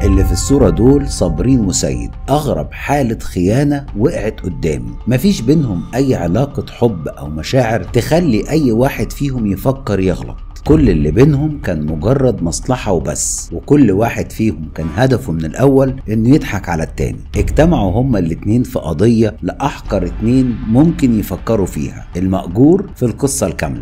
اللي في الصورة دول صابرين وسيد أغرب حالة خيانة وقعت قدامي مفيش بينهم أي علاقة حب أو مشاعر تخلي أي واحد فيهم يفكر يغلط كل اللي بينهم كان مجرد مصلحة وبس وكل واحد فيهم كان هدفه من الأول إنه يضحك على التاني اجتمعوا هما الاتنين في قضية لأحقر اتنين ممكن يفكروا فيها المأجور في القصة الكاملة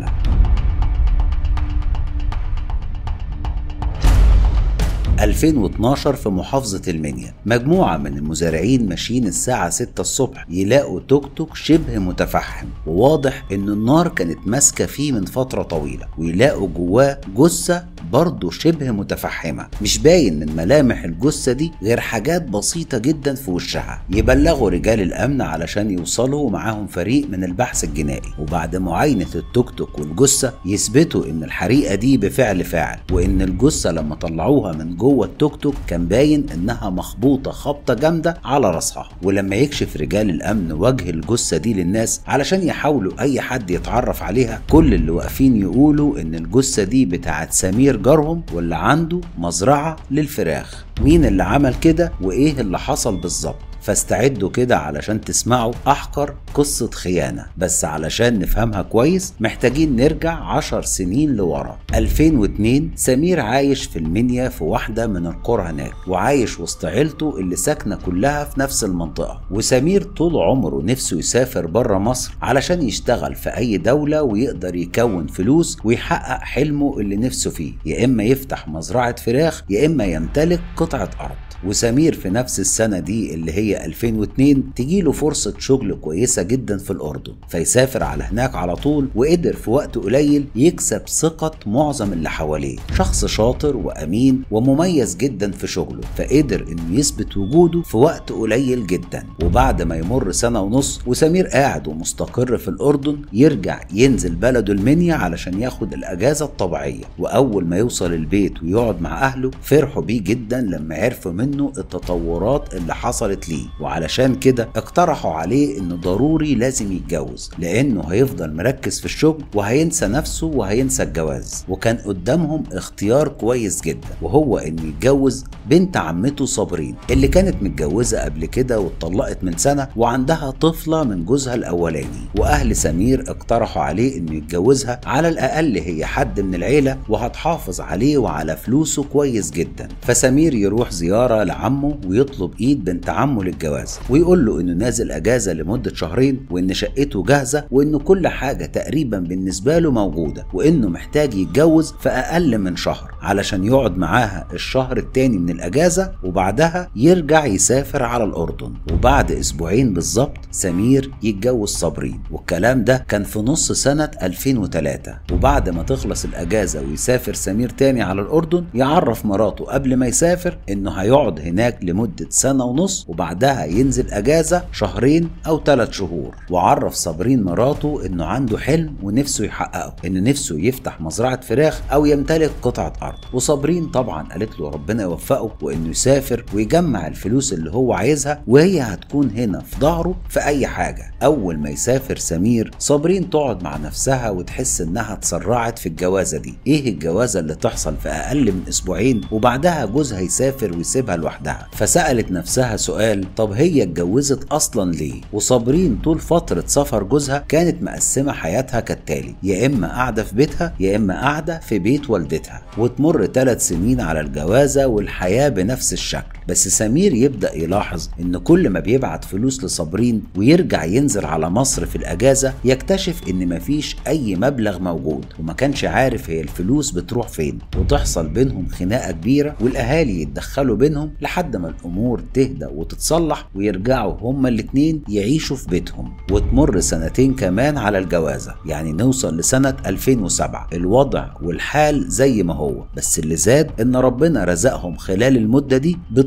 2012 في محافظة المنيا مجموعة من المزارعين ماشيين الساعة 6 الصبح يلاقوا توك توك شبه متفحم وواضح ان النار كانت ماسكة فيه من فترة طويلة ويلاقوا جواه جثة برضه شبه متفحمة مش باين من ملامح الجثة دي غير حاجات بسيطة جدا في وشها يبلغوا رجال الأمن علشان يوصلوا ومعاهم فريق من البحث الجنائي وبعد معاينة التوك توك والجثة يثبتوا إن الحريقة دي بفعل فاعل وإن الجثة لما طلعوها من جوه التوك توك كان باين إنها مخبوطة خبطة جامدة على راسها ولما يكشف رجال الأمن وجه الجثة دي للناس علشان يحاولوا أي حد يتعرف عليها كل اللي واقفين يقولوا إن الجثة دي بتاعت سمير جارهم واللي عنده مزرعة للفراخ مين اللي عمل كده وإيه اللي حصل بالظبط فاستعدوا كده علشان تسمعوا أحقر قصة خيانة بس علشان نفهمها كويس محتاجين نرجع عشر سنين لورا 2002 سمير عايش في المنيا في واحدة من القرى هناك وعايش وسط عيلته اللي ساكنة كلها في نفس المنطقة وسمير طول عمره نفسه يسافر بره مصر علشان يشتغل في أي دولة ويقدر يكون فلوس ويحقق حلمه اللي نفسه فيه يا إما يفتح مزرعة فراخ يا إما يمتلك قطعة أرض وسمير في نفس السنة دي اللي هي 2002 تجيله فرصة شغل كويسة جدا في الأردن فيسافر على هناك على طول وقدر في وقت قليل يكسب ثقة معظم اللي حواليه شخص شاطر وأمين ومميز جدا في شغله فقدر إنه يثبت وجوده في وقت قليل جدا وبعد ما يمر سنة ونص وسمير قاعد ومستقر في الأردن يرجع ينزل بلده المنيا علشان ياخد الأجازة الطبيعية وأول ما يوصل البيت ويقعد مع أهله فرحوا بيه جدا لما عرفوا منه التطورات اللي حصلت ليه وعلشان كده اقترحوا عليه انه ضروري لازم يتجوز لانه هيفضل مركز في الشغل وهينسى نفسه وهينسى الجواز وكان قدامهم اختيار كويس جدا وهو انه يتجوز بنت عمته صابرين اللي كانت متجوزة قبل كده واتطلقت من سنة وعندها طفلة من جوزها الاولاني واهل سمير اقترحوا عليه انه يتجوزها على الاقل هي حد من العيلة وهتحافظ عليه وعلى فلوسه كويس جدا فسمير يروح زيارة لعمه ويطلب ايد بنت عمه للجواز ويقول له انه نازل اجازه لمده شهرين وان شقته جاهزه وانه كل حاجه تقريبا بالنسبه له موجوده وانه محتاج يتجوز في اقل من شهر علشان يقعد معاها الشهر التاني من الاجازه وبعدها يرجع يسافر على الاردن وبعد اسبوعين بالظبط سمير يتجوز صابرين والكلام ده كان في نص سنه 2003 وبعد ما تخلص الاجازه ويسافر سمير تاني على الاردن يعرف مراته قبل ما يسافر انه هيقعد هناك لمده سنه ونص وبعدها ينزل اجازه شهرين او ثلاث شهور وعرف صابرين مراته انه عنده حلم ونفسه يحققه انه نفسه يفتح مزرعه فراخ او يمتلك قطعه ارض وصابرين طبعا قالت له ربنا يوفقه وانه يسافر ويجمع الفلوس اللي هو عايزها وهي هتكون هنا في ظهره في اي حاجه اول ما يسافر سمير صابرين تقعد مع نفسها وتحس انها اتسرعت في الجوازه دي ايه الجوازه اللي تحصل في اقل من اسبوعين وبعدها جوزها يسافر ويسيبها لوحدها فسالت نفسها سؤال طب هي اتجوزت اصلا ليه وصابرين طول فتره سفر جوزها كانت مقسمه حياتها كالتالي يا اما قاعده في بيتها يا اما قاعده في بيت والدتها وتمر ثلاث سنين على الجوازه والحياه بنفس الشكل بس سمير يبدا يلاحظ ان كل ما بيبعت فلوس لصابرين ويرجع ينزل على مصر في الاجازه يكتشف ان مفيش اي مبلغ موجود وما كانش عارف هي الفلوس بتروح فين وتحصل بينهم خناقه كبيره والاهالي يتدخلوا بينهم لحد ما الامور تهدى وتتصلح ويرجعوا هما الاتنين يعيشوا في بيتهم وتمر سنتين كمان على الجوازه يعني نوصل لسنه 2007 الوضع والحال زي ما هو بس اللي زاد ان ربنا رزقهم خلال المده دي بطفل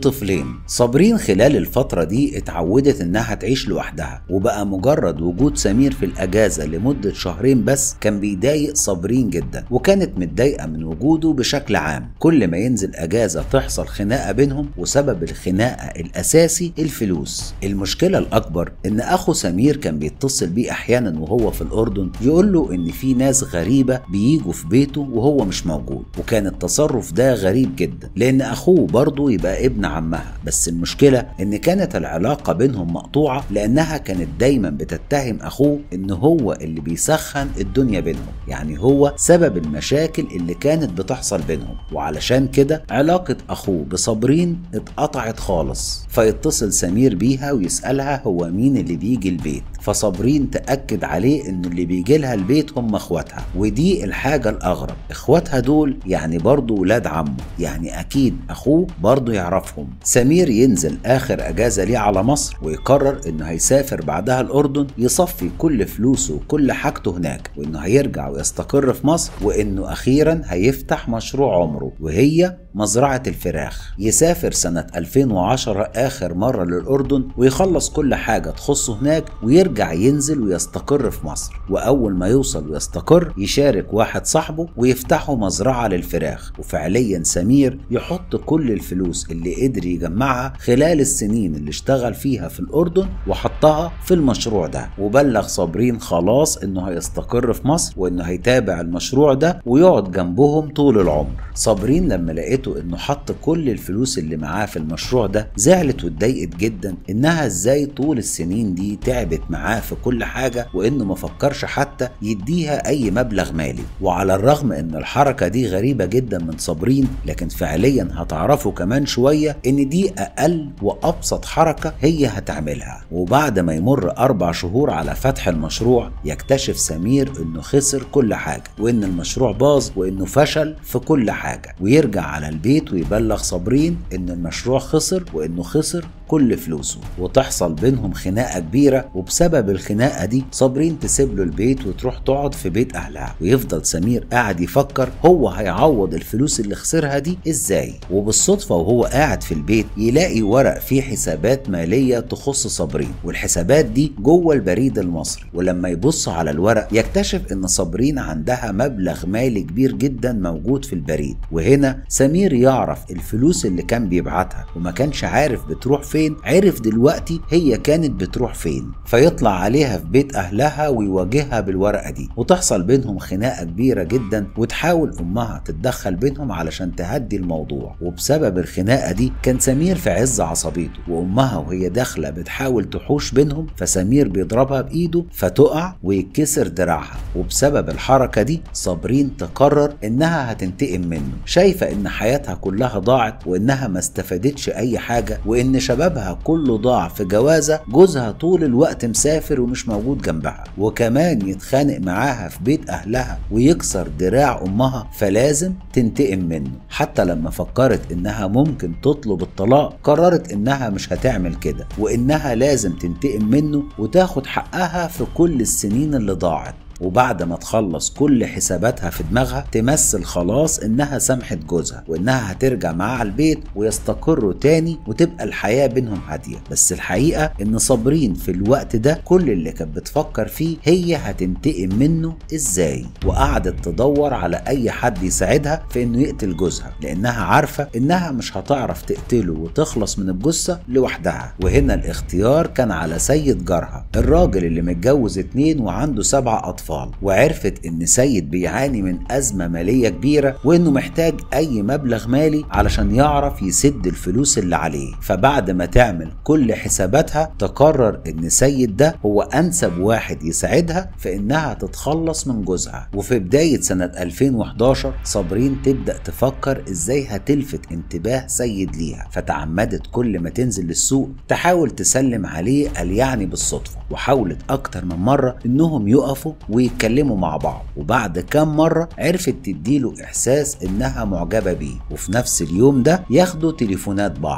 وطفلين صابرين خلال الفترة دي اتعودت انها تعيش لوحدها وبقى مجرد وجود سمير في الاجازة لمدة شهرين بس كان بيضايق صابرين جدا وكانت متضايقة من وجوده بشكل عام كل ما ينزل اجازة تحصل خناقة بينهم وسبب الخناقة الاساسي الفلوس المشكلة الاكبر ان اخو سمير كان بيتصل بيه احيانا وهو في الاردن يقول له ان في ناس غريبة بيجوا في بيته وهو مش موجود وكان التصرف ده غريب جدا لان اخوه برضه يبقى ابن عمها بس المشكلة ان كانت العلاقة بينهم مقطوعة لانها كانت دايما بتتهم اخوه ان هو اللي بيسخن الدنيا بينهم يعني هو سبب المشاكل اللي كانت بتحصل بينهم وعلشان كده علاقة اخوه بصابرين اتقطعت خالص فيتصل سمير بيها ويسألها هو مين اللي بيجي البيت فصابرين تأكد عليه ان اللي بيجي لها البيت هم اخواتها ودي الحاجة الاغرب اخواتها دول يعني برضه ولاد عمه يعني اكيد اخوه برضه يعرفهم سمير ينزل اخر اجازة ليه على مصر ويقرر انه هيسافر بعدها الاردن يصفي كل فلوسه وكل حاجته هناك وانه هيرجع ويستقر في مصر وانه اخيرا هيفتح مشروع عمره وهي مزرعة الفراخ يسافر سنة 2010 آخر مرة للأردن ويخلص كل حاجة تخصه هناك ويرجع ينزل ويستقر في مصر وأول ما يوصل ويستقر يشارك واحد صاحبه ويفتحوا مزرعة للفراخ وفعليا سمير يحط كل الفلوس اللي قدر يجمعها خلال السنين اللي اشتغل فيها في الأردن وحطها في المشروع ده وبلغ صابرين خلاص انه هيستقر في مصر وانه هيتابع المشروع ده ويقعد جنبهم طول العمر صابرين لما لقيته انه حط كل الفلوس اللي معاه في المشروع ده زعلت واتضايقت جدا انها ازاي طول السنين دي تعبت معاه في كل حاجة وانه ما فكرش حتى يديها اي مبلغ مالي وعلى الرغم ان الحركة دي غريبة جدا من صابرين لكن فعليا هتعرفوا كمان شوية ان دي اقل وابسط حركة هي هتعملها وبعد ما يمر اربع شهور على فتح المشروع يكتشف سمير انه خسر كل حاجة وان المشروع باظ وانه فشل في كل حاجة ويرجع على البيت ويبلغ صابرين ان المشروع خسر وانه خسر كل فلوسه وتحصل بينهم خناقه كبيره وبسبب الخناقه دي صابرين تسيب له البيت وتروح تقعد في بيت اهلها ويفضل سمير قاعد يفكر هو هيعوض الفلوس اللي خسرها دي ازاي وبالصدفه وهو قاعد في البيت يلاقي ورق فيه حسابات ماليه تخص صابرين والحسابات دي جوه البريد المصري ولما يبص على الورق يكتشف ان صابرين عندها مبلغ مالي كبير جدا موجود في البريد وهنا سمير يعرف الفلوس اللي كان بيبعتها وما كانش عارف بتروح فين فين عرف دلوقتي هي كانت بتروح فين فيطلع عليها في بيت اهلها ويواجهها بالورقه دي وتحصل بينهم خناقه كبيره جدا وتحاول امها تتدخل بينهم علشان تهدي الموضوع وبسبب الخناقه دي كان سمير في عز عصبيته وامها وهي داخله بتحاول تحوش بينهم فسمير بيضربها بايده فتقع ويتكسر دراعها وبسبب الحركه دي صابرين تقرر انها هتنتقم منه شايفه ان حياتها كلها ضاعت وانها ما استفادتش اي حاجه وان شباب شبابها كله ضاع في جوازة جوزها طول الوقت مسافر ومش موجود جنبها وكمان يتخانق معاها في بيت أهلها ويكسر دراع أمها فلازم تنتقم منه حتى لما فكرت إنها ممكن تطلب الطلاق قررت إنها مش هتعمل كده وإنها لازم تنتقم منه وتاخد حقها في كل السنين اللي ضاعت وبعد ما تخلص كل حساباتها في دماغها تمثل خلاص انها سامحت جوزها وانها هترجع معاه البيت ويستقروا تاني وتبقى الحياة بينهم هادية بس الحقيقة ان صابرين في الوقت ده كل اللي كانت بتفكر فيه هي هتنتقم منه ازاي وقعدت تدور على اي حد يساعدها في انه يقتل جوزها لانها عارفة انها مش هتعرف تقتله وتخلص من الجثة لوحدها وهنا الاختيار كان على سيد جارها الراجل اللي متجوز اتنين وعنده سبع اطفال الأطفال وعرفت إن سيد بيعاني من أزمة مالية كبيرة وإنه محتاج أي مبلغ مالي علشان يعرف يسد الفلوس اللي عليه فبعد ما تعمل كل حساباتها تقرر إن سيد ده هو أنسب واحد يساعدها في إنها تتخلص من جوزها وفي بداية سنة 2011 صابرين تبدأ تفكر إزاي هتلفت انتباه سيد ليها فتعمدت كل ما تنزل للسوق تحاول تسلم عليه قال يعني بالصدفة وحاولت أكتر من مرة إنهم يقفوا ويتكلموا مع بعض وبعد كام مرة عرفت تديله إحساس إنها معجبة بيه وفي نفس اليوم ده ياخدوا تليفونات بعض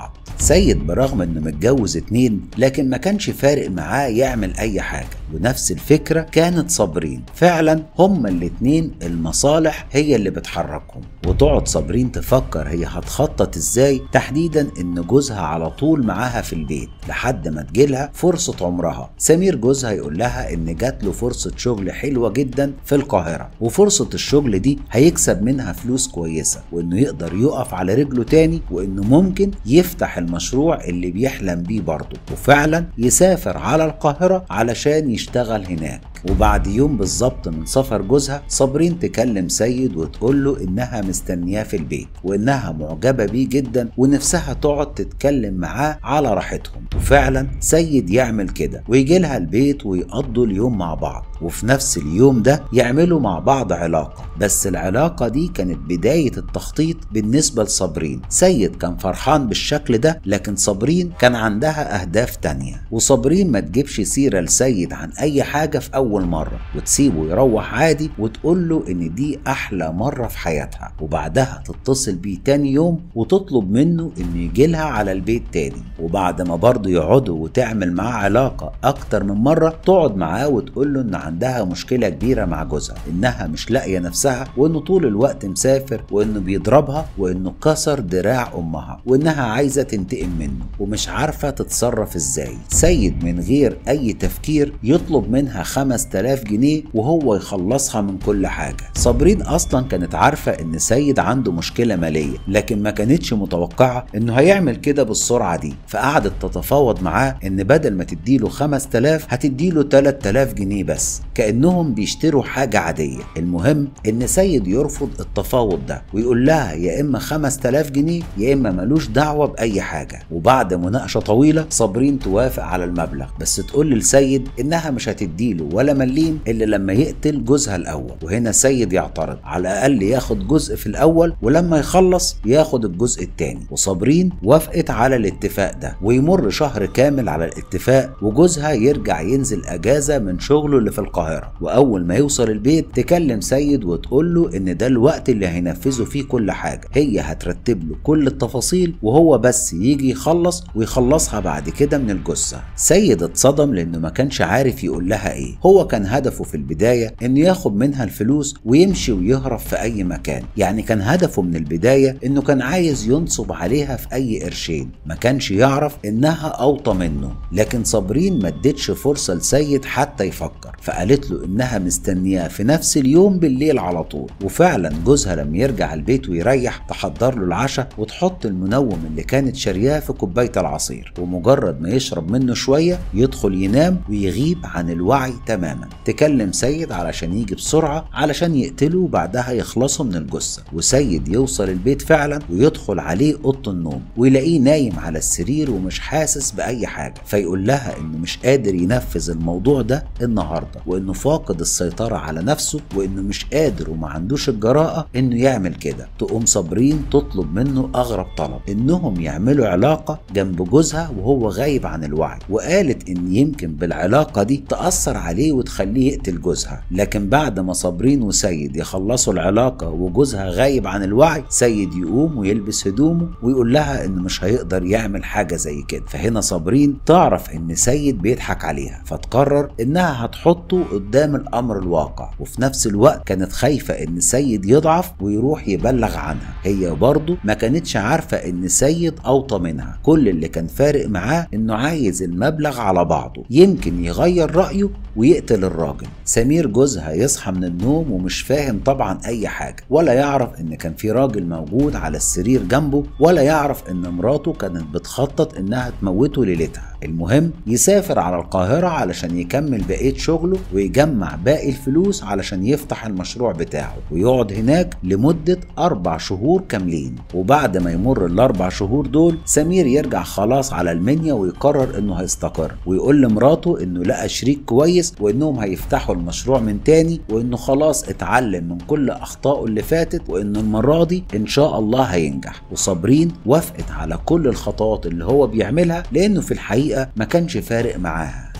سيد برغم انه متجوز اتنين لكن ما كانش فارق معاه يعمل اي حاجة ونفس الفكرة كانت صابرين فعلا هما الاتنين المصالح هي اللي بتحركهم وتقعد صابرين تفكر هي هتخطط ازاي تحديدا ان جوزها على طول معاها في البيت لحد ما تجيلها فرصة عمرها سمير جوزها يقول لها ان جات له فرصة شغل حلوة جدا في القاهرة وفرصة الشغل دي هيكسب منها فلوس كويسة وانه يقدر يقف على رجله تاني وانه ممكن يفتح المشروع اللي بيحلم بيه برضه وفعلا يسافر على القاهرة علشان يشتغل هناك وبعد يوم بالظبط من سفر جوزها صابرين تكلم سيد وتقول له انها مستنياه في البيت وانها معجبه بيه جدا ونفسها تقعد تتكلم معاه على راحتهم وفعلا سيد يعمل كده ويجي لها البيت ويقضوا اليوم مع بعض وفي نفس اليوم ده يعملوا مع بعض علاقه بس العلاقه دي كانت بدايه التخطيط بالنسبه لصابرين سيد كان فرحان بالشكل ده لكن صابرين كان عندها اهداف تانية وصابرين ما تجيبش سيره لسيد عن اي حاجه في اول أول مرة وتسيبه يروح عادي وتقول له إن دي أحلى مرة في حياتها وبعدها تتصل بيه تاني يوم وتطلب منه إنه يجيلها على البيت تاني وبعد ما برضه يقعدوا وتعمل معاه علاقة أكتر من مرة تقعد معاه وتقول له إن عندها مشكلة كبيرة مع جوزها إنها مش لاقية نفسها وإنه طول الوقت مسافر وإنه بيضربها وإنه كسر دراع أمها وإنها عايزة تنتقم منه ومش عارفة تتصرف إزاي سيد من غير أي تفكير يطلب منها خمس 5000 جنيه وهو يخلصها من كل حاجة صابرين أصلا كانت عارفة إن سيد عنده مشكلة مالية لكن ما كانتش متوقعة إنه هيعمل كده بالسرعة دي فقعدت تتفاوض معاه إن بدل ما تديله 5000 هتديله 3000 جنيه بس كأنهم بيشتروا حاجة عادية المهم إن سيد يرفض التفاوض ده ويقول لها يا إما 5000 جنيه يا إما ملوش دعوة بأي حاجة وبعد مناقشة طويلة صابرين توافق على المبلغ بس تقول للسيد إنها مش هتديله ولا مليم إلا لما يقتل جوزها الأول وهنا سيد يعترض على الأقل ياخد جزء في الأول ولما يخلص ياخد الجزء التاني وصابرين وافقت على الاتفاق ده ويمر شهر كامل على الاتفاق وجوزها يرجع ينزل أجازة من شغله اللي في القاهرة وأول ما يوصل البيت تكلم سيد وتقول له إن ده الوقت اللي هينفذوا فيه كل حاجة هي هترتب له كل التفاصيل وهو بس يجي يخلص ويخلصها بعد كده من الجثة سيد اتصدم لأنه ما كانش عارف يقول لها إيه هو كان هدفه في البداية إنه ياخد منها الفلوس ويمشي ويهرب في أي مكان يعني كان هدفه من البداية إنه كان عايز ينصب عليها في أي قرشين ما كانش يعرف إنها أوطى منه لكن صابرين ما ادتش فرصة لسيد حتى يفكر فقالت له إنها مستنياه في نفس اليوم بالليل على طول وفعلا جوزها لما يرجع البيت ويريح تحضر له العشاء وتحط المنوم اللي كانت شارياه في كوباية العصير ومجرد ما يشرب منه شوية يدخل ينام ويغيب عن الوعي تماما تكلم سيد علشان يجي بسرعة علشان يقتله وبعدها يخلصوا من الجثة وسيد يوصل البيت فعلا ويدخل عليه أوضة النوم ويلاقيه نايم على السرير ومش حاسس بأي حاجة فيقول لها إنه مش قادر ينفذ الموضوع ده النهاردة وإنه فاقد السيطرة على نفسه وإنه مش قادر وما عندوش الجراءة إنه يعمل كده تقوم صابرين تطلب منه أغرب طلب إنهم يعملوا علاقة جنب جوزها وهو غايب عن الوعي وقالت إن يمكن بالعلاقة دي تأثر عليه وتخليه يقتل جوزها لكن بعد ما صابرين وسيد يخلصوا العلاقة وجوزها غايب عن الوعي سيد يقوم ويلبس هدومه ويقول لها إنه مش هيقدر يعمل حاجة زي كده فهنا صابرين تعرف إن سيد بيضحك عليها فتقرر إنها هتحطه قدام الأمر الواقع وفي نفس الوقت كانت خايفة إن سيد يضعف ويروح يبلغ عنها هي برضه ما كانتش عارفة إن سيد أوطى منها كل اللي كان فارق معاه إنه عايز المبلغ على بعضه يمكن يغير رأيه ويقتل الراجل سمير جوزها يصحى من النوم ومش فاهم طبعا أي حاجة ولا يعرف إن كان في راجل موجود على السرير جنبه ولا يعرف إن مراته كانت بتخطط إنها تموته ليلتها المهم يسافر على القاهرة علشان يكمل بقية شغله ويجمع باقي الفلوس علشان يفتح المشروع بتاعه ويقعد هناك لمدة أربع شهور كاملين وبعد ما يمر الأربع شهور دول سمير يرجع خلاص على المنيا ويقرر إنه هيستقر ويقول لمراته إنه لقى شريك كويس وإنهم هيفتحوا المشروع من تاني وإنه خلاص اتعلم من كل أخطائه اللي فاتت وإنه المرة دي إن شاء الله هينجح وصابرين وافقت على كل الخطوات اللي هو بيعملها لأنه في الحقيقة ما كانش فارق معاها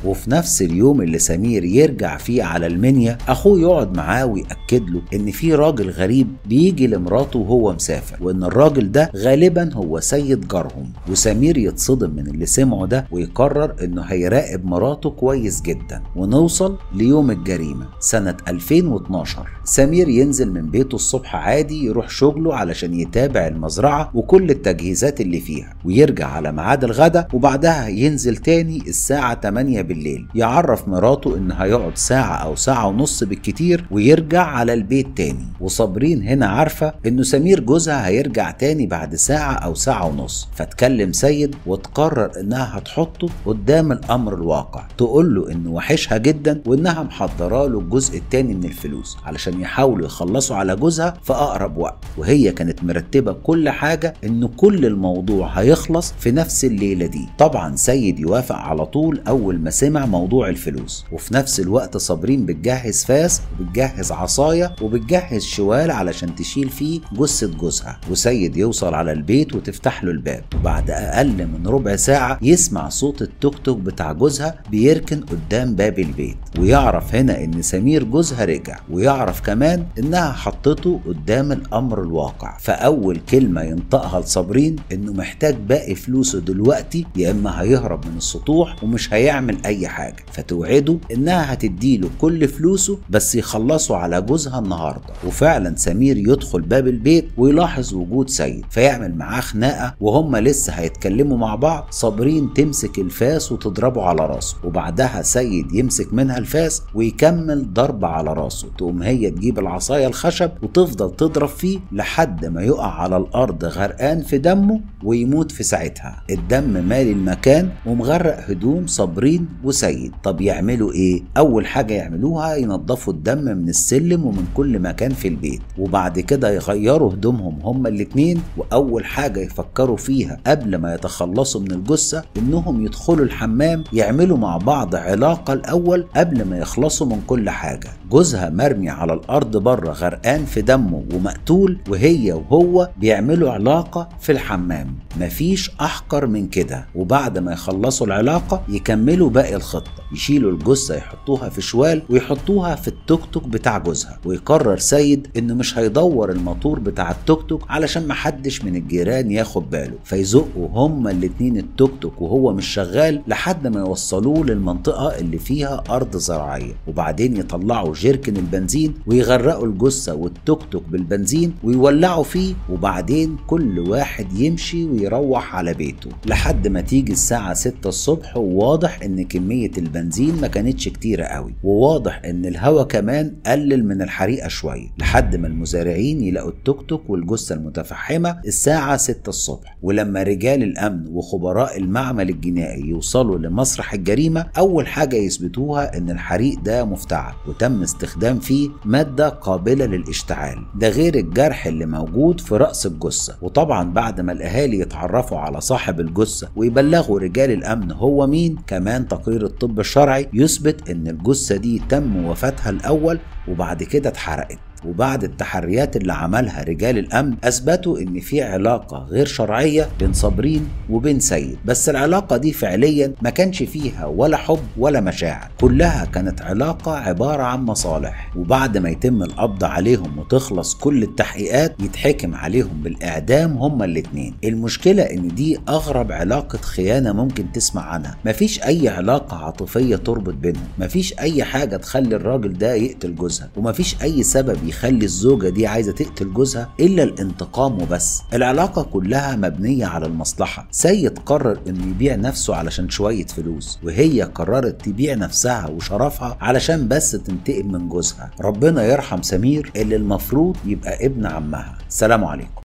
وفي نفس اليوم اللي سمير يرجع فيه على المنيا اخوه يقعد معاه ويأكد له ان في راجل غريب بيجي لمراته وهو مسافر وان الراجل ده غالبا هو سيد جارهم وسمير يتصدم من اللي سمعه ده ويقرر انه هيراقب مراته كويس جدا ونوصل ليوم الجريمة سنة 2012 سمير ينزل من بيته الصبح عادي يروح شغله علشان يتابع المزرعة وكل التجهيزات اللي فيها ويرجع على ميعاد الغدا وبعدها ينزل تاني الساعة 8 بالليل يعرف مراته ان هيقعد ساعة او ساعة ونص بالكتير ويرجع على البيت تاني وصابرين هنا عارفة انه سمير جوزها هيرجع تاني بعد ساعة او ساعة ونص فتكلم سيد وتقرر انها هتحطه قدام الامر الواقع تقول له انه وحشها جدا وانها محضره له الجزء التاني من الفلوس علشان يحاولوا يخلصوا على جوزها في اقرب وقت وهي كانت مرتبه كل حاجه انه كل الموضوع هيخلص في نفس الليله دي طبعا سيد يوافق على طول اول ما سمع موضوع الفلوس وفي نفس الوقت صابرين بتجهز فاس وبتجهز عصايه وبتجهز شوال علشان تشيل فيه جثه جوزها وسيد يوصل على البيت وتفتح له الباب وبعد اقل من ربع ساعه يسمع صوت التوك توك بتاع جوزها بيركن قدام باب البيت ويعرف هنا ان سمير جوزها رجع ويعرف كمان انها حطته قدام الامر الواقع فاول كلمه ينطقها لصابرين انه محتاج باقي فلوسه دلوقتي يا اما هيهرب من السطوح ومش هيعمل اي حاجه فتوعده انها هتديله كل فلوسه بس يخلصوا على جوزها النهارده وفعلا سمير يدخل باب البيت ويلاحظ وجود سيد فيعمل معاه خناقه وهم لسه هيتكلموا مع بعض صابرين تمسك الفاس وتضربه على راسه وبعدها سيد يمسك منها الفاس ويكمل ضرب على راسه تقوم هي تجيب العصايه الخشب وتفضل تضرب فيه لحد ما يقع على الارض غرقان في دمه ويموت في ساعتها الدم مالي المكان ومغرق هدوم صابرين وسيد طب يعملوا ايه اول حاجه يعملوها ينظفوا الدم من السلم ومن كل مكان في البيت وبعد كده يغيروا هدومهم هما الاتنين واول حاجه يفكروا فيها قبل ما يتخلصوا من الجثه انهم يدخلوا الحمام يعملوا مع بعض علاقه الاول قبل ما يخلصوا من كل حاجه جوزها مرمي على الارض بره غرقان في دمه ومقتول وهي وهو بيعملوا علاقه في الحمام مفيش احقر من كده وبعد ما يخلصوا العلاقه يكملوا باقي الخطه يشيلوا الجثه يحطوها في شوال ويحطوها في التوك توك بتاع جوزها ويقرر سيد انه مش هيدور الموتور بتاع التوك توك علشان محدش من الجيران ياخد باله فيزقوا هما الاتنين التوك توك وهو مش شغال لحد ما يوصلوه للمنطقه اللي فيها ارض زراعيه وبعدين يطلعوا جيركن البنزين ويغرقوا الجثه والتوك توك بالبنزين ويولعوا فيه وبعدين كل واحد يمشي ويروح على بيته لحد ما تيجي الساعه 6 الصبح وواضح ان كميه البنزين ما كانتش كتيره قوي وواضح ان الهوا كمان قلل من الحريقه شويه لحد ما المزارعين يلاقوا التوك توك والجثه المتفحمه الساعه 6 الصبح ولما رجال الامن وخبراء المعمل الجنائي يوصلوا لمسرح الجريمه اول حاجه يثبتوها ان الحريق ده مفتعل وتم استخدام فيه ماده قابله للاشتعال ده غير الجرح اللي موجود في راس الجثه وطبعا بعد ما الاهالي يتعرفوا على صاحب الجثه ويبلغوا رجال الامن هو مين كمان تقرير الطب الشرعي يثبت ان الجثه دي تم وفاتها الاول وبعد كده اتحرقت وبعد التحريات اللي عملها رجال الامن اثبتوا ان في علاقه غير شرعيه بين صابرين وبين سيد بس العلاقه دي فعليا ما كانش فيها ولا حب ولا مشاعر كلها كانت علاقه عباره عن مصالح وبعد ما يتم القبض عليهم وتخلص كل التحقيقات يتحكم عليهم بالاعدام هما الاتنين المشكله ان دي اغرب علاقه خيانه ممكن تسمع عنها مفيش اي علاقه عاطفيه تربط بينهم مفيش اي حاجه تخلي الراجل ده يقتل جوزها ومفيش اي سبب يخلي الزوجة دي عايزة تقتل جوزها إلا الانتقام وبس العلاقة كلها مبنية على المصلحة سيد قرر إنه يبيع نفسه علشان شوية فلوس وهي قررت تبيع نفسها وشرفها علشان بس تنتقم من جوزها ربنا يرحم سمير اللي المفروض يبقى ابن عمها سلام عليكم